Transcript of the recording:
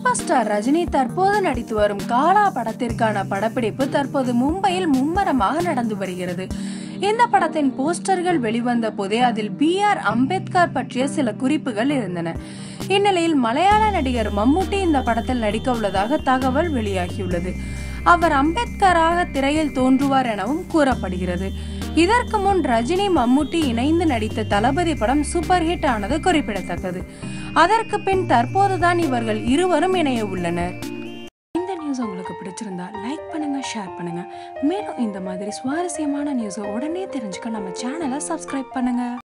super star Rajini தற்போது நடித்து வரும் காலா படத்திற்கான படப்பிடிப்பு தற்போது மும்பையில் மும்மரமாக நடந்து வருகிறது இந்த படத்தின் போஸ்டர்கள் வெளிவந்த போதே அதில் பி ஆர் அம்பேத்கர் பற்றிய சில குறிப்புகள் இருந்தன இந்நிலையில் மலையாள நடிகர் மம்முட்டி இந்த படத்தில் நடிக்க உள்ளதாக தகவல் வெளியாகியுள்ளது அவர் அம்பேத்கராக திரையில் தோன்றுவார் எனவும் கூறப்படுகிறது இதற்கு முன் ரஜினி மம்முட்டி இணைந்து நடித்த தளபதி படம் சூப்பர் ஹிட் ஆனது குறிப்பிடத்தக்கது அதற்கு பின் தற்போதுதான் இவர்கள் இருவரும் இணைய உள்ளனர் இந்த நியூஸ் உங்களுக்கு பிடிச்சிருந்தா லைக் பண்ணுங்க ஷேர் பண்ணுங்க மேலும் இந்த மாதிரி சுவாரஸ்யமான நியூஸை உடனே தெரிஞ்சுக்க நம்ம சேனலை சப்ஸ்கிரைப் பண்ணுங்க